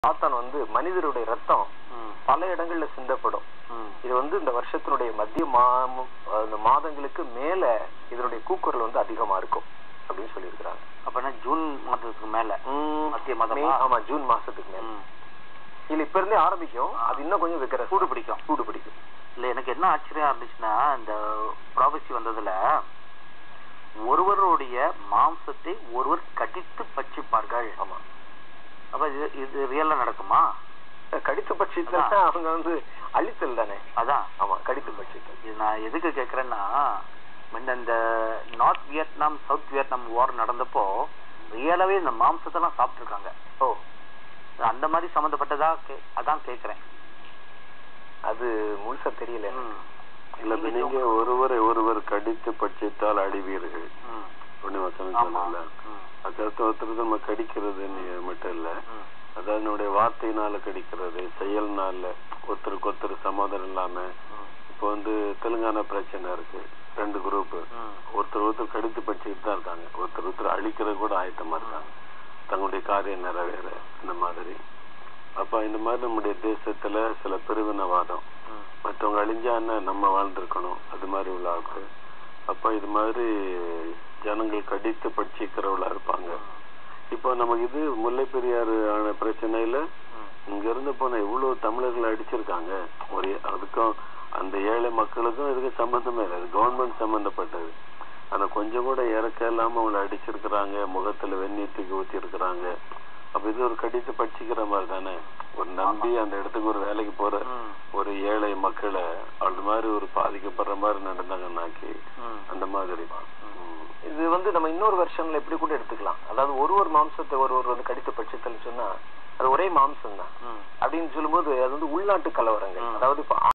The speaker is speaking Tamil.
சாத்தான் வந்து மனிதருடைய ரத்தம் ம், பல இடங்கள்ல சிந்தப்படும் ம், இது வந்து இந்த வருஷத்தினுடைய மத்திய மா- அந்த மாதங்களுக்கு மேல இதனுடைய கூக்குரல் வந்து அதிகமா இருக்கும் அப்படின்னு சொல்லியிருக்கிறாங்க அப்பனா ஜூன் மாதத்துக்கு மேல மத்திய மாதமா? மே- ஆமா ஜூன் மாசத்துக்கு மேல ம். இல்ல இப்ப இருந்தே ஆரம்பிக்கும் ஆ. அது இன்னும் கொஞ்சம் வைக்கிற சூடு பிடிக்கும் சூடு பிடிக்கும் இல்ல எனக்கு என்ன ஆச்சரியம் இருந்துச்சுன்னா இந்த ப்ராபசி வந்ததுல ஒருவருடைய மாம்சத்தை ஒருவர் கடித்து பட்சிப்பார்கள் ஆமா அப்ப இது இது ரியலா நடக்குமா கடித்து பட்சத்துல அதான். அவங்க வந்து அழித்தல் தானே அதான் ஆமா கடித்து பட்சத்தில் இது நான் எதுக்கு கேக்குறேன்னா முன்ன இந்த north Vietnam south Vietnam war நடந்தப்போ ரியலாவே இந்த மாம்சத்தெல்லாம் சாப்பிட்டுருக்காங்க ஓ அந்த மாதிரி சம்மந்தப்பட்டதா கே- அதான் கேக்குறேன் அது முழுசா தெரியல ம். இல்ல இப்ப நீங்க ஒருவரை ஒருவர் கடித்து பட்சித்தால் அழிவீர்கள் ம். புண்ணியவசனம் ஆமா சொன்னல ம். அதுக்கடுத்து ஒருத்தருக்கு நம்ம கடிக்கிறது நீ- மட்டும் இல்ல ம். அதாவது நம்முடைய வார்த்தையினால கடிக்கிறது செயல்னால ஒருத்தருக்கு ஒருத்தர் சமாதானம் இல்லாம ம். இப்போ வந்து தெலுங்கானா பிரச்சனை இருக்கு ரெண்டு குரூப் ம். ஒருத்தர் ஒருத்தர் கடித்து பட்சிட்டு தான் இருக்காங்க ஒருத்தர் ஒருத்தர் அழிக்கிறது கூட ஆயத்தமா இருக்காங்க தங்களுடைய காரியம் நிறைவேற இந்த மாதிரி அப்ப இந்த மாதிரி நம்முடைய தேசத்துல சில பிரிவினவாதம் ம். மற்றவங்க அழிஞ்சான்னு நம்ம வாழ்ந்திருக்கணும் அது மாதிரி உள்ள ஆட்கள் அப்ப இது மாதிரி ஜனங்கள் கடித்து பட்சிக்கிறவளா இருப்பாங்க இப்போ நமக்கு இது முல்லை பெரியாறு ஆன பிரச்சனையில ம். இங்க இருந்து போன எவ்வளவு தமிழர்களை அடிச்சிருக்காங்க ஒரு அதுக்கும் அந்த ஏழை மக்களுக்கும் இதுக்கு சம்பந்தமே இல்லை கவர்மெண்ட் சம்பந்தப்பட்டது ஆனா கொஞ்சம் கூட இறக்க இல்லாம அவங்களை அடிச்சிருக்கிறாங்க முகத்துல வெந்நீர் தூக்கி ஊத்தி இருக்கிறாங்க அப்ப இது ஒரு கடித்து பட்சிக்கிற மாதிரி தானே ஒரு நம்பி அந்த இடத்துக்கு ஒரு வேலைக்கு போற ம். ஒரு ஏழை மக்களை அது மாதிரி ஒரு பாதிக்கப்படுற மாதிரி நடந்தாங்கன்னாக்கி ம். அந்த மாதிரி ம். இது வந்து நம்ம இன்னொரு வருஷன்ல எப்படி கூட எடுத்துக்கலாம் அதாவது ஒரு ஒரு மாம்சத்தை ஒருவர் வந்து கடித்த பட்சத்தில் சொன்னா அது ஒரே மாம்சம் தான் ம். அப்படின்னு சொல்லும்போது அது வந்து உள்நாட்டு கலவரங்கள் ம். அதாவது இப்ப